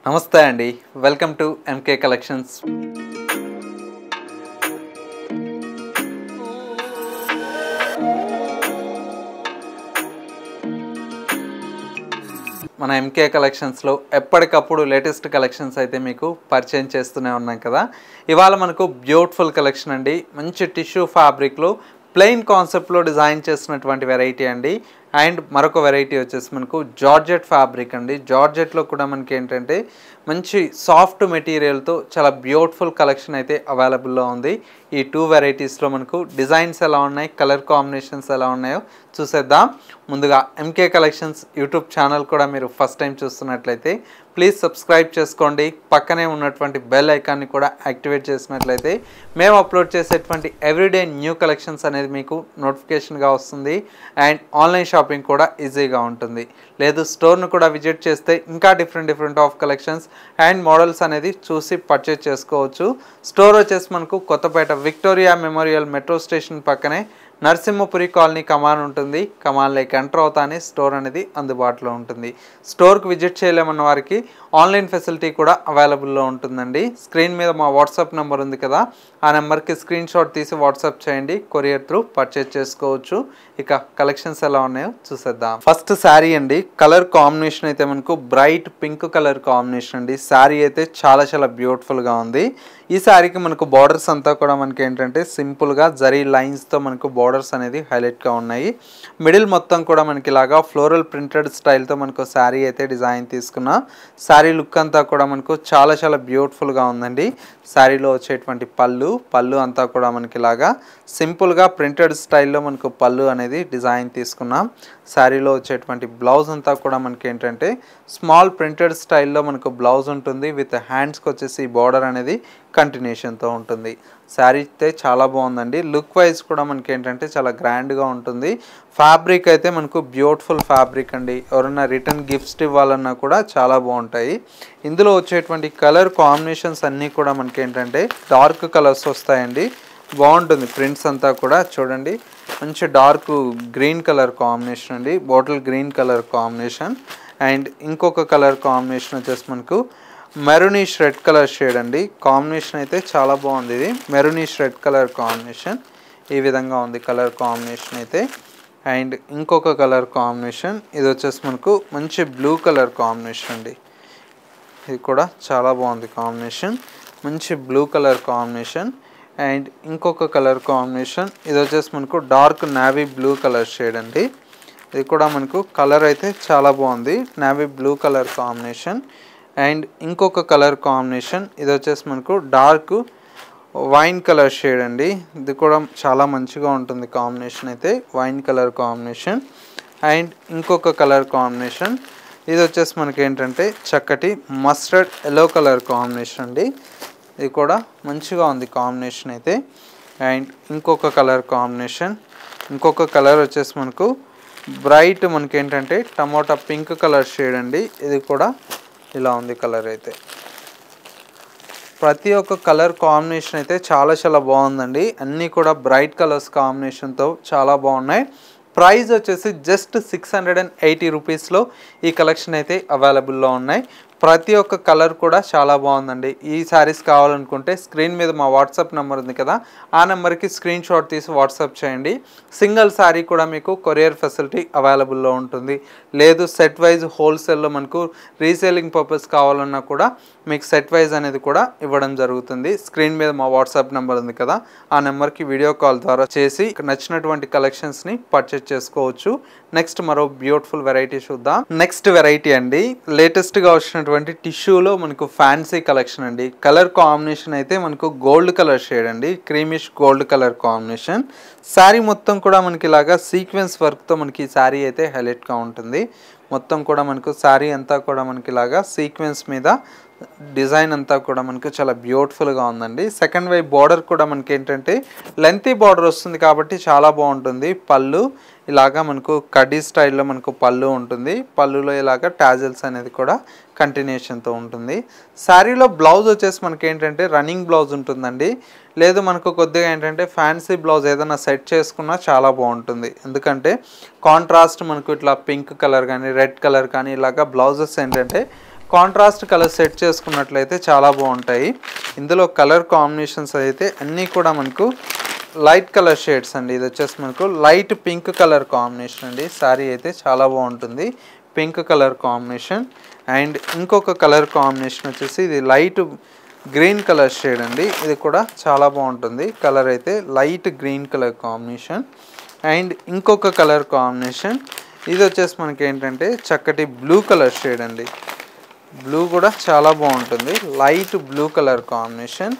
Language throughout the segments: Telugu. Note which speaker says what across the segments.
Speaker 1: నమస్తే అండి వెల్కమ్ టు ఎంకే కలెక్షన్స్ మన ఎంకే కలెక్షన్స్లో ఎప్పటికప్పుడు లేటెస్ట్ కలెక్షన్స్ అయితే మీకు పరిచయం చేస్తూనే ఉన్నాం కదా ఇవాళ మనకు బ్యూటిఫుల్ కలెక్షన్ అండి మంచి టిష్యూ ఫ్యాబ్రిక్లో ప్లెయిన్ కాన్సెప్ట్లో డిజైన్ చేసినటువంటి వెరైటీ అండి అండ్ మరొక వెరైటీ వచ్చేసి మనకు జార్జెట్ ఫ్యాబ్రిక్ అండి జార్జెట్లో కూడా మనకి ఏంటంటే మంచి సాఫ్ట్ మెటీరియల్తో చాలా బ్యూటిఫుల్ కలెక్షన్ అయితే అవైలబుల్లో ఉంది ఈ టూ వెరైటీస్లో మనకు డిజైన్స్ ఎలా ఉన్నాయి కలర్ కాంబినేషన్స్ ఎలా ఉన్నాయో చూసేద్దాం ముందుగా ఎంకే కలెక్షన్స్ యూట్యూబ్ ఛానల్ కూడా మీరు ఫస్ట్ టైం చూస్తున్నట్లయితే ప్లీజ్ సబ్స్క్రైబ్ చేసుకోండి పక్కనే ఉన్నటువంటి బెల్ ఐకాన్ని కూడా యాక్టివేట్ చేసినట్లయితే మేము అప్లోడ్ చేసేటువంటి ఎవ్రీడే న్యూ కలెక్షన్స్ అనేది మీకు నోటిఫికేషన్గా వస్తుంది అండ్ ఆన్లైన్ షాపింగ్ కూడా ఈజీగా ఉంటుంది లేదు స్టోర్ను కూడా విజిట్ చేస్తే ఇంకా different different of collections and models అనేది చూసి పర్చేజ్ చేసుకోవచ్చు స్టోర్ వచ్చేసి మనకు Kothapet Victoria memorial metro station పక్కనే నరసింహపురి కాలనీ కమాన్ ఉంటుంది కమాన్లోకి ఎంటర్ అవుతానే స్టోర్ అనేది అందుబాటులో ఉంటుంది స్టోర్కి విజిట్ చేయలేమన్న వారికి ఆన్లైన్ ఫెసిలిటీ కూడా అవైలబుల్లో ఉంటుందండి స్క్రీన్ మీద మా వాట్సాప్ నెంబర్ ఉంది కదా ఆ నెంబర్కి స్క్రీన్ షాట్ తీసి వాట్సాప్ చేయండి కొరియర్ త్రూ పర్చేజ్ చేసుకోవచ్చు ఇక కలెక్షన్స్ ఎలా ఉన్నాయో చూసేద్దాం ఫస్ట్ శారీ అండి కలర్ కాంబినేషన్ అయితే మనకు బ్రైట్ పింక్ కలర్ కాంబినేషన్ అండి శారీ అయితే చాలా చాలా బ్యూటిఫుల్గా ఉంది ఈ శారీకి మనకు బార్డర్స్ అంతా కూడా మనకి ఏంటంటే సింపుల్గా జరీ లైన్స్తో మనకు బార్డర్స్ అనేది హైలైట్గా ఉన్నాయి మిడిల్ మొత్తం కూడా మనకి ఇలాగా ఫ్లోరల్ ప్రింటెడ్ స్టైల్తో మనకు శారీ అయితే డిజైన్ తీసుకున్న శారీ లుక్ అంతా కూడా మనకు చాలా చాలా బ్యూటిఫుల్గా ఉందండి శారీలో వచ్చేటువంటి పళ్ళు పళ్ళు అంతా కూడా మనకి ఇలాగా సింపుల్గా ప్రింటెడ్ స్టైల్లో మనకు పళ్ళు అనేది డిజైన్ తీసుకున్నాం శారీలో వచ్చేటువంటి బ్లౌజ్ అంతా కూడా మనకి ఏంటంటే స్మాల్ ప్రింటెడ్ స్టైల్లో మనకు బ్లౌజ్ ఉంటుంది విత్ హ్యాండ్స్కి వచ్చేసి బార్డర్ అనేది కంటిన్యూషన్తో ఉంటుంది శారీ అయితే చాలా బాగుందండి లుక్ వైజ్ కూడా మనకి ఏంటంటే చాలా గ్రాండ్గా ఉంటుంది ఫ్యాబ్రిక్ అయితే మనకు బ్యూటిఫుల్ ఫ్యాబ్రిక్ అండి ఎవరైనా రిటర్న్ గిఫ్ట్స్ ఇవ్వాలన్నా కూడా చాలా బాగుంటాయి ఇందులో వచ్చేటువంటి కలర్ కాంబినేషన్స్ అన్నీ కూడా మనకి ఏంటంటే డార్క్ కలర్స్ వస్తాయండి బాగుంటుంది ప్రింట్స్ అంతా కూడా చూడండి మంచి డార్క్ గ్రీన్ కలర్ కాంబినేషన్ అండి bottle green colour combination and ఇంకొక కలర్ కాంబినేషన్ వచ్చేసి మనకు మెరూనిష్ రెడ్ కలర్ షేడ్ అండి కాంబినేషన్ అయితే చాలా బాగుంది ఇది మెరూనిష్ రెడ్ కలర్ కాంబినేషన్ ఈ విధంగా ఉంది కలర్ కాంబినేషన్ అయితే అండ్ ఇంకొక కలర్ కాంబినేషన్ ఇది వచ్చేసి మనకు మంచి బ్లూ కలర్ కాంబినేషన్ అండి ఇది కూడా చాలా బాగుంది కాంబినేషన్ మంచి బ్లూ కలర్ కాంబినేషన్ అండ్ ఇంకొక కలర్ కాంబినేషన్ ఇది వచ్చేసి మనకు dark navy blue colour shade అండి ఇది కూడా మనకు కలర్ అయితే చాలా బాగుంది navy blue colour combination and ఇంకొక కలర్ కాంబినేషన్ ఇది వచ్చేసి మనకు డార్క్ వైన్ కలర్ షేడ్ అండి ఇది కూడా చాలా మంచిగా ఉంటుంది కాంబినేషన్ అయితే వైన్ కలర్ కాంబినేషన్ అండ్ ఇంకొక కలర్ కాంబినేషన్ ఇది వచ్చేసి మనకి ఏంటంటే చక్కటి మస్టర్డ్ ఎల్లో కలర్ కాంబినేషన్ అండి ఇది కూడా మంచిగా ఉంది కాంబినేషన్ అయితే అండ్ ఇంకొక కలర్ కాంబినేషన్ ఇంకొక కలర్ వచ్చేసి మనకు బ్రైట్ మనకి ఏంటంటే టమోటా పింక్ కలర్ షేడ్ అండి ఇది కూడా ఇలా ఉంది కలర్ అయితే ప్రతి ఒక్క కలర్ కాంబినేషన్ అయితే చాలా చాలా బాగుందండి అన్నీ కూడా బ్రైట్ కలర్స్ కాంబినేషన్తో చాలా బాగున్నాయి ప్రైస్ వచ్చేసి just six hundred and eighty రూపీస్లో ఈ కలెక్షన్ అయితే అవైలబుల్లో ఉన్నాయి ప్రతి ఒక్క కలర్ కూడా చాలా బాగుందండి ఈ శారీస్ కావాలనుకుంటే స్క్రీన్ మీద మా వాట్సాప్ నెంబర్ ఉంది కదా ఆ నెంబర్కి స్క్రీన్ షాట్ తీసి వాట్సాప్ చేయండి సింగిల్ శారీ కూడా మీకు కొరియర్ ఫెసిలిటీ అవైలబుల్లో ఉంటుంది లేదు సెట్ వైజ్ హోల్సేల్లో మనకు రీసేలింగ్ పర్పస్ కావాలన్నా కూడా మీకు సెట్ వైజ్ అనేది కూడా ఇవ్వడం జరుగుతుంది స్క్రీన్ మీద మా వాట్సాప్ నెంబర్ ఉంది కదా ఆ నెంబర్కి వీడియో కాల్ ద్వారా చేసి నచ్చినటువంటి కలెక్షన్స్ని పర్చేస్ చేసుకోవచ్చు నెక్స్ట్ మరో బ్యూటిఫుల్ వెరైటీ చూద్దాం నెక్స్ట్ వెరైటీ అండి లేటెస్ట్గా వచ్చినటువంటి టిష్యూలో మనకు ఫ్యాన్సీ కలెక్షన్ అండి కలర్ కాంబినేషన్ అయితే మనకు గోల్డ్ కలర్ షేడ్ అండి creamish gold colour combination sari మొత్తం కూడా మనకి ఇలాగా సీక్వెన్స్ వర్క్తో మనకి శారీ అయితే హైలైట్గా ఉంటుంది మొత్తం కూడా మనకు శారీ అంతా కూడా మనకి ఇలాగా సీక్వెన్స్ మీద డిజైన్ అంతా కూడా మనకు చాలా బ్యూటిఫుల్గా ఉందండి సెకండ్ వైపు బార్డర్ కూడా మనకి ఏంటంటే లెంతీ బార్డర్ వస్తుంది కాబట్టి చాలా బాగుంటుంది పళ్ళు ఇలాగా మనకు కడ్డీ స్టైల్లో మనకు పళ్ళు ఉంటుంది పళ్ళులో ఇలాగా టాజల్స్ అనేది కూడా కంటిన్యూషన్తో ఉంటుంది శారీలో బ్లౌజ్ వచ్చేసి మనకి ఏంటంటే రన్నింగ్ బ్లౌజ్ ఉంటుందండి లేదు మనకు కొద్దిగా ఏంటంటే ఫ్యాన్సీ బ్లౌజ్ ఏదైనా సెట్ చేసుకున్నా చాలా బాగుంటుంది ఎందుకంటే కాంట్రాస్ట్ మనకు ఇట్లా పింక్ కలర్ కానీ రెడ్ కలర్ కానీ ఇలాగా బ్లౌజెస్ ఏంటంటే కాంట్రాస్ట్ కలర్ సెట్ చేసుకున్నట్లయితే చాలా బాగుంటాయి ఇందులో కలర్ కాంబినేషన్స్ అయితే అన్నీ కూడా మనకు లైట్ కలర్ షేడ్స్ అండి ఇది వచ్చేసి మనకు లైట్ పింక్ కలర్ కాంబినేషన్ అండి శారీ అయితే చాలా బాగుంటుంది పింక్ కలర్ కాంబినేషన్ అండ్ ఇంకొక కలర్ కాంబినేషన్ వచ్చేసి ఇది లైట్ గ్రీన్ కలర్ షేడ్ అండి ఇది కూడా చాలా బాగుంటుంది కలర్ అయితే light green colour combination and ఇంకొక కలర్ కాంబినేషన్ ఇది వచ్చేసి మనకి ఏంటంటే చక్కటి బ్లూ కలర్ షేడ్ అండి బ్లూ కూడా చాలా బాగుంటుంది light blue colour combination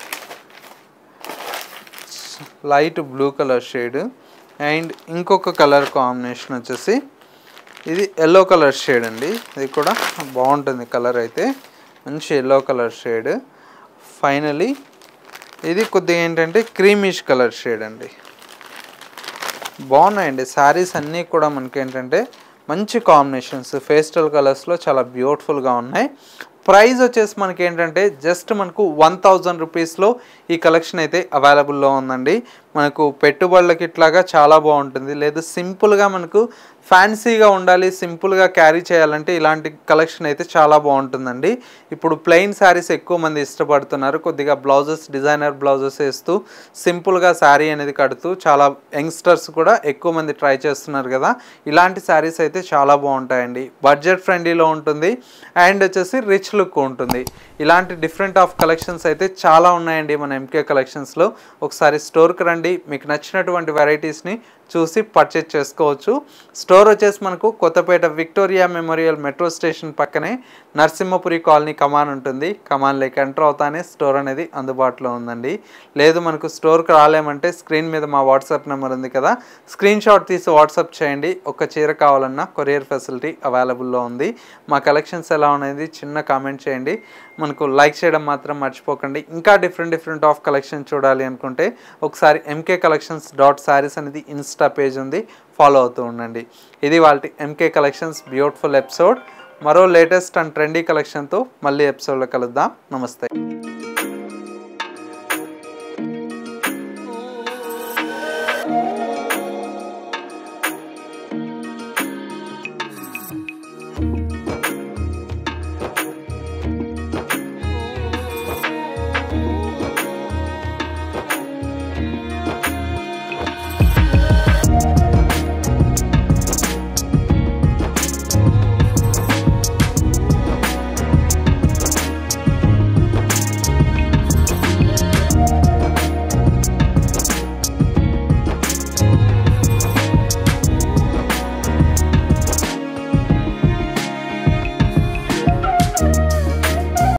Speaker 1: light blue colour shade and ఇంకొక కలర్ కాంబినేషన్ వచ్చేసి ఇది ఎల్లో కలర్ షేడ్ అండి ఇది కూడా బాగుంటుంది కలర్ అయితే మంచి ఎల్లో కలర్ షేడ్ ఫైనలీ ఇది కొద్దిగా ఏంటంటే క్రీమిష్ కలర్ షేడ్ అండి బాగున్నాయండి శారీస్ అన్నీ కూడా మనకి ఏంటంటే మంచి కాంబినేషన్స్ ఫేస్టల్ కలర్స్లో చాలా బ్యూటిఫుల్గా ఉన్నాయి ప్రైస్ వచ్చేసి మనకి ఏంటంటే జస్ట్ మనకు వన్ థౌజండ్ రూపీస్లో ఈ కలెక్షన్ అయితే అవైలబుల్లో ఉందండి మనకు పెట్టుబడులకి ఇట్లాగా చాలా బాగుంటుంది లేదు సింపుల్గా మనకు ఫ్యాన్సీగా ఉండాలి సింపుల్గా క్యారీ చేయాలంటే ఇలాంటి కలెక్షన్ అయితే చాలా బాగుంటుందండి ఇప్పుడు ప్లెయిన్ శారీస్ ఎక్కువ మంది ఇష్టపడుతున్నారు కొద్దిగా బ్లౌజెస్ డిజైనర్ బ్లౌజెస్ వేస్తూ సింపుల్గా శారీ అనేది కడుతూ చాలా యంగ్స్టర్స్ కూడా ఎక్కువ మంది ట్రై చేస్తున్నారు కదా ఇలాంటి శారీస్ అయితే చాలా బాగుంటాయండి బడ్జెట్ ఫ్రెండ్లీలో ఉంటుంది అండ్ వచ్చేసి రిచ్ లుక్ ఉంటుంది ఇలాంటి డిఫరెంట్ ఆఫ్ కలెక్షన్స్ అయితే చాలా ఉన్నాయండి మన ఎంకే కలెక్షన్స్లో ఒకసారి స్టోర్కి రండి మీకు నచ్చినటువంటి వెరైటీస్ని చూసి పర్చేజ్ చేసుకోవచ్చు స్టోర్ వచ్చేసి మనకు Kothapet Victoria memorial metro station పక్కనే నరసింహపురి కాలనీ కమాన్ ఉంటుంది కమాన్లోకి ఎంటర్ అవుతానే స్టోర్ అనేది అందుబాటులో ఉందండి లేదు మనకు స్టోర్కి రాలేమంటే స్క్రీన్ మీద మా వాట్సాప్ నెంబర్ ఉంది కదా స్క్రీన్ షాట్ తీసి వాట్సాప్ చేయండి ఒక చీర కావాలన్నా కొరియర్ ఫెసిలిటీ అవైలబుల్లో ఉంది మా కలెక్షన్స్ ఎలా అనేది చిన్న కామెంట్ చేయండి మనకు లైక్ చేయడం మాత్రం మర్చిపోకండి ఇంకా డిఫరెంట్ డిఫరెంట్ ఆఫ్ కలెక్షన్ చూడాలి అనుకుంటే ఒకసారి ఎంకే కలెక్షన్స్ డాట్ శారీస్ అనేది ఇన్స్టా పేజ్ ఉంది ఫాలో అవుతూ ఉండండి ఇది వాళ్ళ ఎంకే కలెక్షన్స్ బ్యూటిఫుల్ ఎపిసోడ్ మరో లేటెస్ట్ అండ్ ట్రెండీ కలెక్షన్తో మళ్ళీ ఎపిసోడ్లో కలుద్దాం నమస్తే